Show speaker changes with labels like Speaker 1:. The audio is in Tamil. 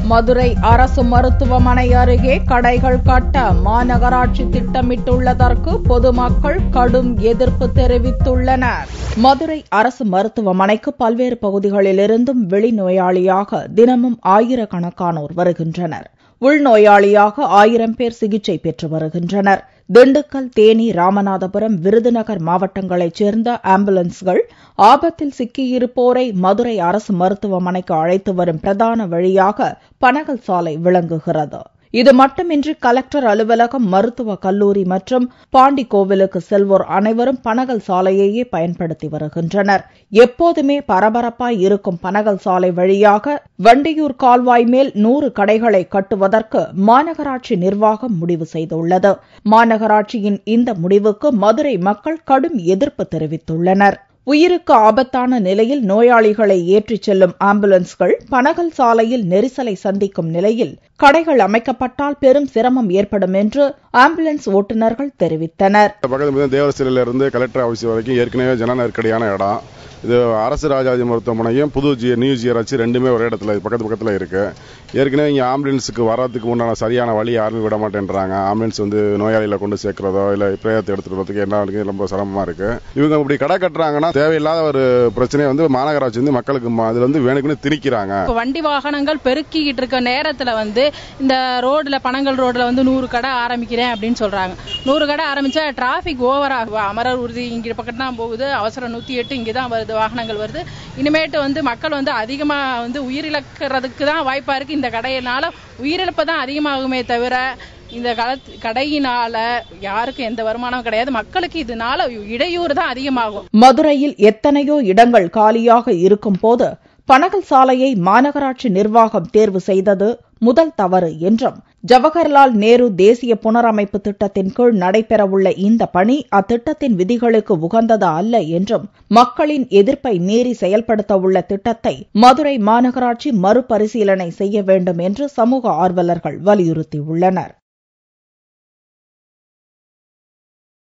Speaker 1: மதுரை அரசு மருத்துவமனை அருகே கடைகள் கட்ட மாநகராட்சி திட்டமிட்டுள்ளதற்கு பொதுமக்கள் கடும் எதிர்ப்பு தெரிவித்துள்ளனர் மதுரை அரசு மருத்துவமனைக்கு பல்வேறு பகுதிகளிலிருந்தும் வெளிநோயாளியாக தினமும் ஆயிரக்கணக்கானோர் வருகின்றனர் உள்நோயாளியாக ஆயிரம் பேர் சிகிச்சை பெற்று வருகின்றனர் திண்டுக்கல் தேனி ராமநாதபுரம் விருதுநகர் மாவட்டங்களைச் சேர்ந்த ஆம்புலன்ஸ்கள் ஆபத்தில் சிக்கியிருப்போரை மதுரை அரசு மருத்துவமனைக்கு அழைத்து வரும் பிரதான வழியாக பனகல் சாலை விளங்குகிறது இது மட்டுமின்றி கலெக்டர் அலுவலகம் மருத்துவக் கல்லூரி மற்றும் பாண்டி கோவிலுக்கு செல்வோர் அனைவரும் பனகல் சாலையையே பயன்படுத்தி வருகின்றனர் எப்போதுமே பரபரப்பாய் இருக்கும் பனகல் சாலை வழியாக வண்டியூர் கால்வாய் மேல் நூறு கடைகளை கட்டுவதற்கு மாநகராட்சி நிர்வாகம் முடிவு செய்துள்ளது மாநகராட்சியின் இந்த முடிவுக்கு மதுரை மக்கள் கடும் எதிர்ப்பு தெரிவித்துள்ளனர் உயிருக்கு ஆபத்தான நிலையில் நோயாளிகளை ஏற்றிச் செல்லும் ஆம்புலன்ஸ்கள் பனகல் சாலையில் நெரிசலை சந்திக்கும் நிலையில் கடைகள் அமைக்கப்பட்டால் பெரும் சிரமம் ஏற்படும் என்று ஆம்புலன்ஸ் ஓட்டுநர்கள் தெரிவித்தனர்
Speaker 2: பக்கத்தில் தேவரசில இருந்து கலெக்டர் ஆஃபீஸ் வரைக்கும் ஏற்கனவே ஜன நெருக்கடியான இடம் இது அரசு ராஜாஜி மருத்துவமனையும் புது ஜி நியூ ஜிஆர்ஹெச் ரெண்டுமே ஒரு இடத்துல பக்கத்து பக்கத்தில் இருக்கு ஏற்கனவே இங்கே ஆம்புலன்ஸுக்கு வர்றதுக்கு உண்டான சரியான வழி யாருமே விட மாட்டேன்றாங்க ஆம்புலன்ஸ் வந்து நோயாளிகளை கொண்டு சேர்க்கிறதோ இல்லை பிரேயத்தை எடுத்துட்டு வரதுக்கு என்ன இருக்கு ரொம்ப சிரமமா இருக்கு இவங்க இப்படி கடை கட்டுறாங்கன்னா தேவையில்லாத ஒரு பிரச்சனையை வந்து மாநகராட்சி வந்து மக்களுக்கு ம- அதுல வந்து வேணுக்குன்னு திணிக்கிறாங்க
Speaker 3: இப்போ வண்டி வாகனங்கள் பெருக்கிக்கிட்டு இருக்க நேரத்துல வந்து இந்த ரோட்ல பனங்கல் ரோட்ல வந்து நூறு கடை ஆரம்பிக்கிறேன் அப்படின்னு சொல்றாங்க நூறு கடை ஆரம்பிச்சா டிராபிக் ஓவர் ஆகும் அமரர் உறுதி இங்க பக்கம் தான் போகுது அவசரம் நூத்தி எட்டு இங்க தான் வருது வாகனங்கள் வருது இனிமேட்டு வந்து மக்கள் வந்து அதிகமா வந்து உயிரிழக்கிறதுக்கு தான் வாய்ப்பா இருக்கு இந்த கடையினால உயிரிழப்பு தான் அதிகமாகுமே தவிர இந்த கடத்- கடையினால யாருக்கும் எந்த வருமானமும் கிடையாது மக்களுக்கு இதனால இடையூறு தான் அதிகமாகும்
Speaker 1: மதுரையில் எத்தனையோ இடங்கள் காலியாக இருக்கும் போது பனகல் சாலையை மாநகராட்சி நிர்வாகம் தேர்வு செய்தது முதல் தவறு என்றும் ஜவஹர்லால் நேரு தேசிய புனரமைப்பு திட்டத்தின் கீழ் நடைபெறவுள்ள இந்த பணி அத்திட்டத்தின் விதிகளுக்கு உகந்தது அல்ல என்றும் மக்களின் எதிர்ப்பை மீறி செயல்படுத்த உள்ள திட்டத்தை மதுரை மாநகராட்சி மறுபரிசீலனை செய்ய வேண்டும் என்று சமூக ஆர்வலர்கள் வலியுறுத்தியுள்ளனர்